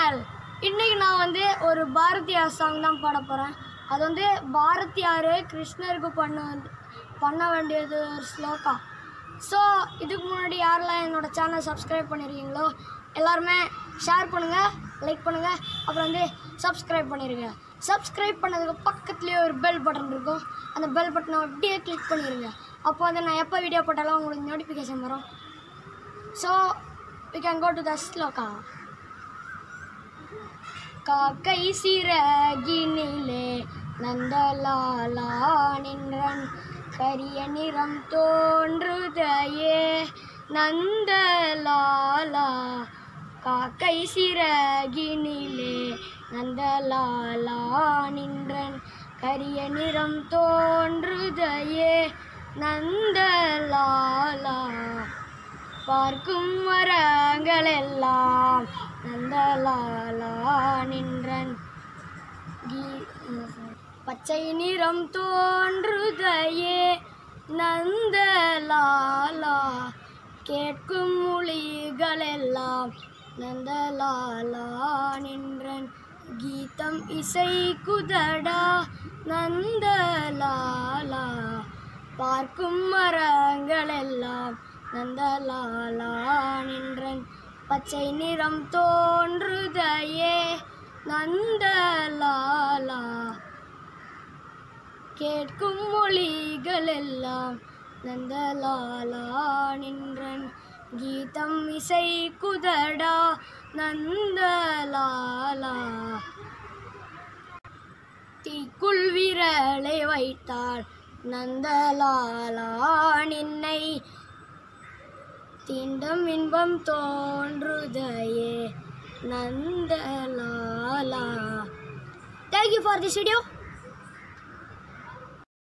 channel இன்னைக்கு நான் வந்து ஒரு பாரதியார் சாங் தான் பாட போகிறேன் அது வந்து பாரதியார் கிருஷ்ணருக்கு பண்ண வந்து பண்ண வேண்டியது ஒரு ஸ்லோகா ஸோ இதுக்கு முன்னாடி யாரெல்லாம் என்னோட சேனல் சப்ஸ்கிரைப் பண்ணியிருக்கீங்களோ எல்லாருமே ஷேர் பண்ணுங்கள் லைக் பண்ணுங்கள் அப்புறம் வந்து சப்ஸ்கிரைப் பண்ணிடுங்க சப்ஸ்கிரைப் பண்ணதுக்கு பக்கத்துலேயே ஒரு பெல் பட்டன் இருக்கும் அந்த பெல் பட்டனை அப்படியே கிளிக் பண்ணிடுங்க அப்போ வந்து நான் எப்போ வீடியோ போட்டாலும் உங்களுக்கு நோட்டிஃபிகேஷன் வரும் so we can go to the shloka காக்கை சிறகினிலே நந்தலாலா நின்றன் கரிய நிறம் தோன்றுதையே நந்தலாலா காக்கை சிறகினிலே நந்தலாலா நின்றன் கரிய நிறம் தோன்றுதையே நந்தலாலா பார்க்கும் மரங்கள் எல்லாம் நந்தலாலா நின்றன் கீ- பச்சை நிறம் தோன்றுதையே நந்தலாலா கேட்கும் மொழிகள் எல்லாம் நந்தலாலா நின்றன் கீதம் இசை குதடா நந்தலாலா பார்க்கும் மரங்கள் எல்லாம் நந்தலாலா நின்றன் பச்சை நிறம் தோன்றுதையே நந்தலாலா கேட்கும் மொழிகள் எல்லாம் நந்தலாலா நின்றன் கீதம் இசை குதடா நந்தலாலா தீக்குள் விரலை வைத்தாள் நந்தலாலா நின்னை தீண்டும் இன்பம் தோன்றுதையே Nandalala thank you for this video